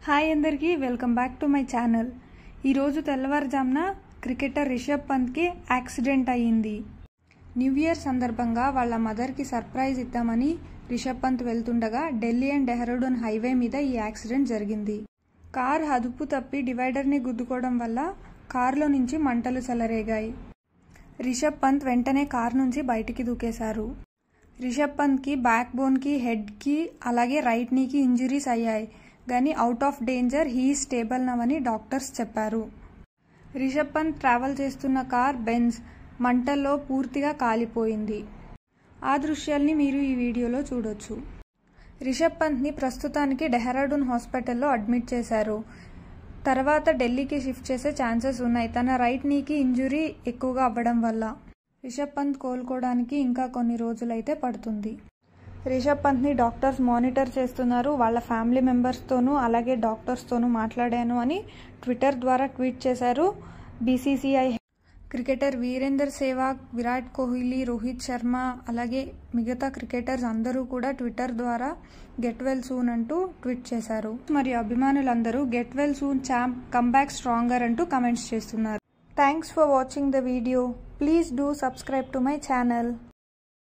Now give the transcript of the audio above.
hi అందరికీ welcome back to my channel ఈరోజు తెల్లవారుజామున క్రికెటర్ రిషబ్ పంత్కి యాక్సిడెంట్ అయ్యింది న్యూ ఇయర్ సందర్భంగా వాళ్ళ మదర్కి సర్ప్రైజ్ ఇద్దామని రిషబ్ పంత్ వెళ్తుండగా ఢిల్లీ అండ్ డెహ్రాడూన్ హైవే మీద ఈ యాక్సిడెంట్ జరిగింది కార్ అదుపు తప్పి డివైడర్ని గుద్దుకోవడం వల్ల కారులో నుంచి మంటలు చెలరేగాయి రిషబ్ పంత్ వెంటనే కార్ నుంచి బయటికి దూకేశారు రిషబ్ పంత్కి బ్యాక్ బోన్కి హెడ్కి అలాగే రైట్ నీకి ఇంజురీస్ అయ్యాయి కానీ out of danger he stable నవని డాక్టర్స్ చెప్పారు రిషబ్ పంత్ ట్రావెల్ చేస్తున్న కార్ బెంజ్ మంటల్లో పూర్తిగా కాలిపోయింది ఆ దృశ్యాల్ని మీరు ఈ వీడియోలో చూడొచ్చు రిషబ్ పంత్ని ప్రస్తుతానికి డెహ్రాడూన్ హాస్పిటల్లో అడ్మిట్ చేశారు తర్వాత ఢిల్లీకి షిఫ్ట్ చేసే ఛాన్సెస్ ఉన్నాయి తన రైట్ నీకి ఇంజురీ ఎక్కువగా అవ్వడం వల్ల రిషబ్ పంత్ కోలుకోవడానికి ఇంకా కొన్ని రోజులైతే పడుతుంది రిషబ్ పంత్ని డాక్టర్స్ మానిటర్ చేస్తున్నారు వాళ్ళ ఫ్యామిలీ మెంబర్స్తోనూ అలాగే డాక్టర్స్తోనూ మాట్లాడాను అని ట్విట్టర్ ద్వారా ట్వీట్ చేశారు బీసీసీఐ క్రికెటర్ వీరేందర్ సేవాగ్ విరాట్ కోహ్లీ రోహిత్ శర్మ అలాగే మిగతా క్రికెటర్స్ అందరూ కూడా ట్విట్టర్ ద్వారా గెట్ వెల్ సూన్ అంటూ ట్వీట్ చేశారు మరియు అభిమానులందరూ get well soon champ comeback stronger అంటూ కమెంట్స్ చేస్తున్నారు thanks for watching the video please do subscribe to my channel